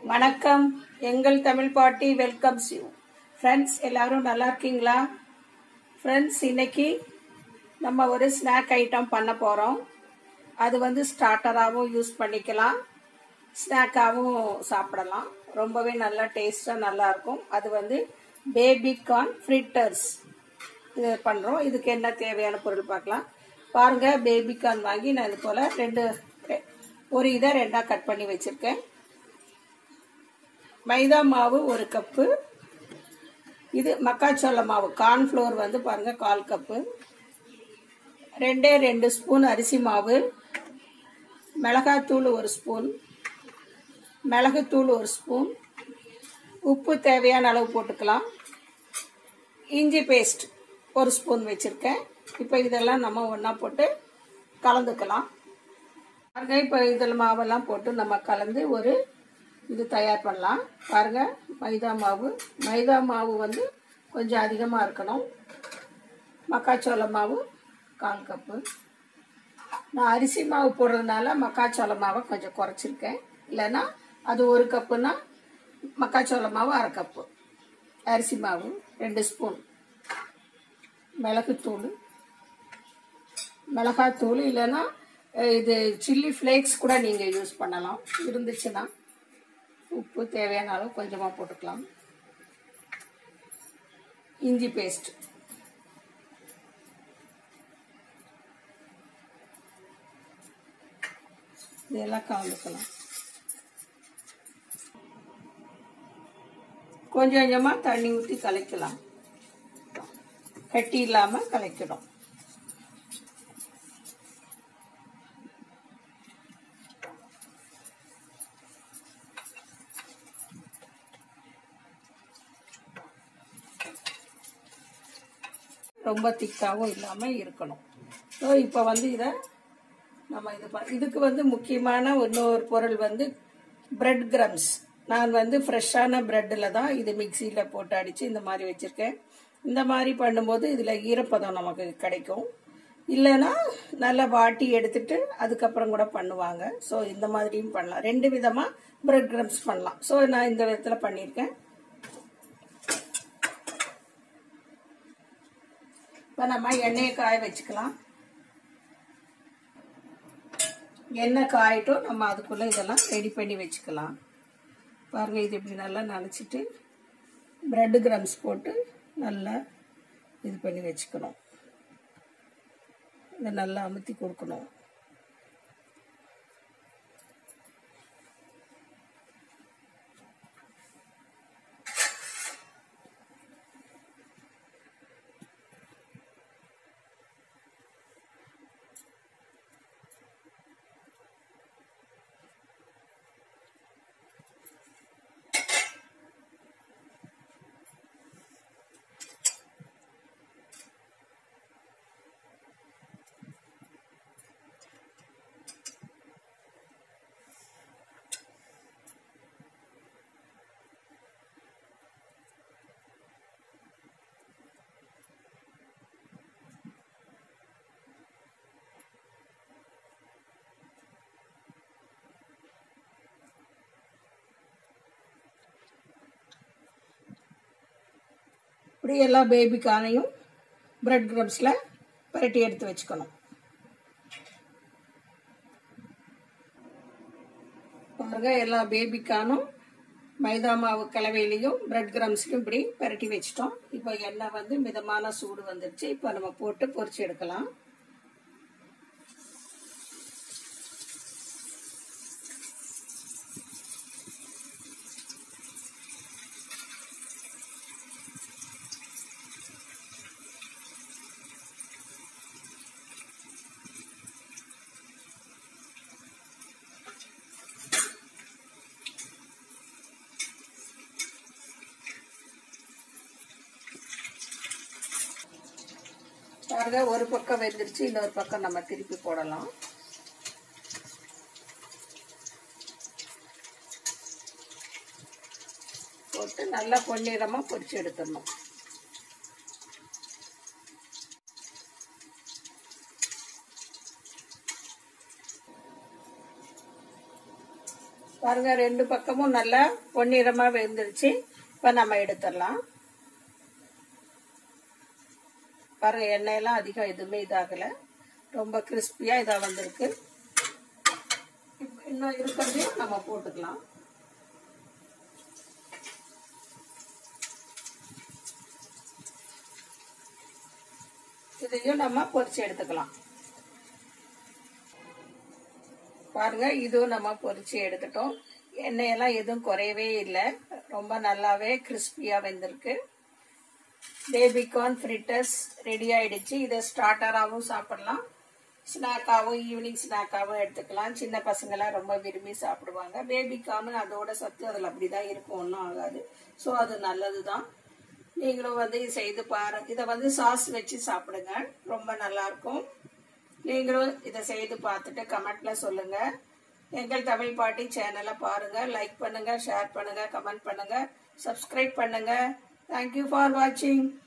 வணக்கம் எங்கள் தமிழ் பாட்டி வெல்கம்ஸ் யூ ஃப்ரெண்ட்ஸ் எல்லாரும் நல்லா இருக்கீங்களா ஃப்ரெண்ட்ஸ் இன்னைக்கு நம்ம ஒரு ஸ்நாக் ஐட்டம் பண்ண போகிறோம் அது வந்து ஸ்டார்டராகவும் யூஸ் பண்ணிக்கலாம் ஸ்நாக்காகவும் சாப்பிடலாம் ரொம்பவே நல்லா டேஸ்ட்டாக நல்லா இருக்கும் அது வந்து பேபி கார்ன் ஃப்ரிட்டர்ஸ் இது பண்ணுறோம் இதுக்கு என்ன தேவையான பொருள் பார்க்கலாம் பாருங்கள் பேபி கார்ன் வாங்கி நான் இது போல் ரெண்டு ரெ- ஒரு இதை ரெண்டாக கட் பண்ணி வச்சுருக்கேன் மைதா மாவு ஒரு கப்பு இது மக்காச்சோள மாவு கார்ன்ஃப்ளோர் வந்து பாருங்க கால் கப்பு ரெண்டே ரெண்டு ஸ்பூன் அரிசி மாவு மிளகாத்தூள் ஒரு ஸ்பூன் மிளகுத்தூள் ஒரு ஸ்பூன் உப்பு தேவையான அளவு போட்டுக்கலாம் இஞ்சி பேஸ்ட் ஒரு ஸ்பூன் வச்சுருக்கேன் இப்போ இதெல்லாம் நம்ம ஒன்றா போட்டு கலந்துக்கலாம் பாருங்க இப்போ இதில் மாவெல்லாம் போட்டு நம்ம கலந்து ஒரு இது தயார் பண்ணலாம் பாருங்க மைதா மாவு மைதா மாவு வந்து கொஞ்சம் அதிகமாக இருக்கணும் மக்காச்சோள மாவு கால் கப்பு நான் அரிசி மாவு போடுறதுனால மக்காச்சோள மாவை கொஞ்சம் குறைச்சிருக்கேன் இல்லைன்னா அது ஒரு கப்புனா மக்காச்சோள மாவு அரை கப்பு அரிசி மாவு ரெண்டு ஸ்பூன் மிளகுத்தூள் மிளகாத்தூள் இல்லைன்னா அஹ், இது சில்லி ஃப்ளேக்ஸ் கூட நீங்கள் யூஸ் பண்ணலாம் இருந்துச்சுன்னா உப்பு தேவையான அளவு கொஞ்சமாக போட்டுக்கலாம் இஞ்சி பேஸ்ட் இதெல்லாம் கலந்துக்கலாம் கொஞ்சம் கொஞ்சமாக தண்ணி ஊற்றி கலக்கலாம் கட்டி இல்லாமல் கலக்கிடும் ரொம்ப திக்காகவும் இல்லாமல் இருக்கணும் ஸோ இப்போ வந்து இதை நம்ம இது ப- இதுக்கு வந்து முக்கியமான இன்னொரு பொருள் வந்து பிரெட் கிரம்ஸ் நான் வந்து ஃப்ரெஷ்ஷான ப்ரெட்டில் தான் இது மிக்சியில் போட்டு அடித்து இந்த மாதிரி வச்சுருக்கேன் இந்த மாதிரி பண்ணும்போது இதில் ஈரப்பதம் நமக்கு கிடைக்கும் இல்லைன்னா நல்லா வாட்டி எடுத்துட்டு அதுக்கப்புறம் கூட பண்ணுவாங்க ஸோ இந்த மாதிரியும் பண்ணலாம் ரெண்டு விதமாக பிரெட் கிரம்ஸ் பண்ணலாம் ஸோ நான் இந்த விதத்தில் பண்ணியிருக்கேன் இப்போ நம்ம எண்ணெயை காய வச்சுக்கலாம் எண்ணெய் காயட்டும் நம்ம அதுக்குள்ளே இதெல்லாம் ரெடி பண்ணி வச்சுக்கலாம் பாருங்கள் இது இப்படி நல்லா நனைச்சிட்டு பிரெட் கிரம்ஸ் போட்டு நல்லா இது பண்ணி வச்சுக்கணும் இதை நல்லா அமுத்தி கொடுக்கணும் இப்படி எல்லா பேபிக்கானையும் பிரெட் கிரம்ஸில் பரட்டி எடுத்து வச்சுக்கணும் பாருங்க எல்லா பேபிக்கானும் மைதா மாவு கலவையிலையும் பிரெட் கிரம்ஸ்லையும் இப்படி பரட்டி வச்சிட்டோம் இப்போ எண்ணெய் வந்து மிதமான சூடு வந்துருச்சு இப்போ நம்ம போட்டு பொரிச்சு எடுக்கலாம் பாருங்க ஒரு பக்கம் வெந்துருச்சு இன்னொரு பக்கம் நம்ம திருப்பி போடலாம் போட்டு நல்லா பொன்னிறமா பொரிச்சு எடுத்துடணும் பாருங்க ரெண்டு பக்கமும் நல்லா பொன்னிறமாக வெந்துருச்சு இப்போ நம்ம எடுத்துடலாம் பாருங்க எண்ணெயெல்லாம் அதிகம் எதுவுமே இதாகலை ரொம்ப கிறிஸ்பியாக இதாக வந்திருக்கு இப்ப இன்னும் இருக்கிறதையும் நம்ம போட்டுக்கலாம் இதையும் நம்ம பொரிச்சு எடுத்துக்கலாம் பாருங்க இதுவும் நம்ம பொரிச்சு எடுத்துட்டோம் எண்ணெயெல்லாம் எதுவும் குறையவே இல்லை ரொம்ப நல்லாவே கிறிஸ்பியாக வெந்திருக்கு பேபிகார்ன் ஃப்ரிட்டர்ஸ் ரெடி ஆயிடுச்சு இதை ஸ்டார்டராகவும் சாப்பிடலாம் ஸ்நாக்காகவும் ஈவினிங் ஸ்நாக்காகவும் எடுத்துக்கலாம் சின்ன பசங்களாம் ரொம்ப விரும்பி சாப்பிடுவாங்க பேபிகார்னு அதோட சத்து அதில் அப்படி தான் இருக்கும் ஒன்றும் ஆகாது ஸோ அது நல்லது தான் நீங்களும் வந்து செய்து பாரு இதை வந்து சாஸ் வச்சு சாப்பிடுங்க ரொம்ப நல்லா இருக்கும் நீங்களும் இதை செய்து பார்த்துட்டு கமெண்ட்ல சொல்லுங்க எங்கள் தமிழ் பாட்டி சேனலை பாருங்க லைக் பண்ணுங்க ஷேர் பண்ணுங்க கமெண்ட் பண்ணுங்க சப்ஸ்கிரைப் பண்ணுங்க தேங்க்யூ ஃபார் வாட்சிங்